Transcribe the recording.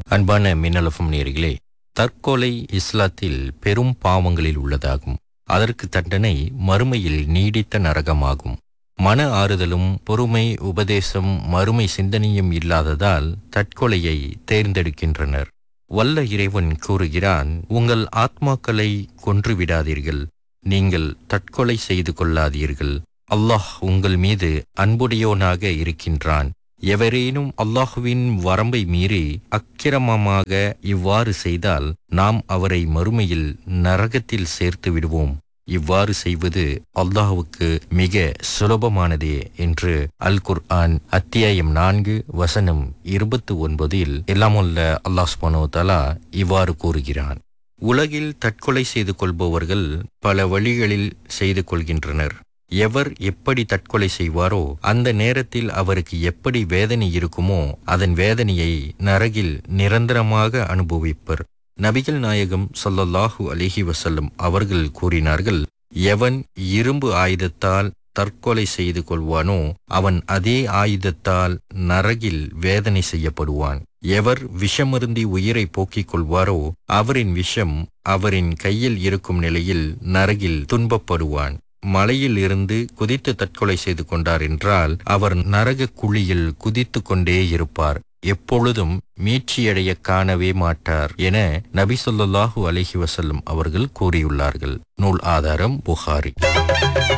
அன்பான மின்னலஃபம் நேர்களே தற்கொலை இஸ்லாத்தில் பெரும் பாவங்களில் உள்ளதாகும் அதற்கு தண்டனை மறுமையில் நீடித்த நரகமாகும் மன ஆறுதலும் பொறுமை உபதேசம் மறுமை சிந்தனையும் இல்லாததால் தற்கொலையை தேர்ந்தெடுக்கின்றனர் வல்ல இறைவன் கூறுகிறான் உங்கள் ஆத்மாக்களை கொன்றுவிடாதீர்கள் நீங்கள் தற்கொலை செய்து கொள்ளாதீர்கள் அல்லாஹ் உங்கள் மீது அன்புடையோனாக இருக்கின்றான் எவரேனும் அல்லாஹுவின் வரம்பை மீறி அக்கிரமமாக இவ்வாறு செய்தால் நாம் அவரை மறுமையில் நரகத்தில் சேர்த்து விடுவோம் இவ்வாறு செய்வது அல்லாஹுவுக்கு மிக சுலபமானதே என்று அல் குர்ஆன் அத்தியாயம் நான்கு வசனம் இருபத்து ஒன்பதில் எல்லாமுள்ள அல்லாஹ் சுபானோ தலா இவ்வாறு கூறுகிறான் உலகில் தற்கொலை செய்து கொள்பவர்கள் பல வழிகளில் செய்து கொள்கின்றனர் எவர் எப்படி தற்கொலை செய்வாரோ அந்த நேரத்தில் அவருக்கு எப்படி வேதனை இருக்குமோ அதன் வேதனையை நரகில் நிரந்தரமாக அனுபவிப்பர் நபிகள் நாயகம் ஸல்லல்லாஹு அலிஹி வசல்லம் அவர்கள் கூறினார்கள் எவன் இரும்பு ஆயுதத்தால் தற்கொலை செய்து கொள்வானோ அவன் அதே ஆயுதத்தால் நரகில் வேதனை செய்யப்படுவான் எவர் விஷமருந்தி உயிரை போக்கிக் கொள்வாரோ அவரின் விஷம் அவரின் கையில் இருக்கும் நிலையில் நரகில் துன்பப்படுவான் மலையில் இருந்து குதித்து தற்கொலை செய்து கொண்டார் என்றால் அவர் நரக குழியில் குதித்து கொண்டே இருப்பார் எப்பொழுதும் மீட்சியடைய காணவே மாட்டார் என நபி சொல்லாஹு அலஹி வசல்லம் அவர்கள் கூறியுள்ளார்கள் நூல் ஆதாரம் புகாரி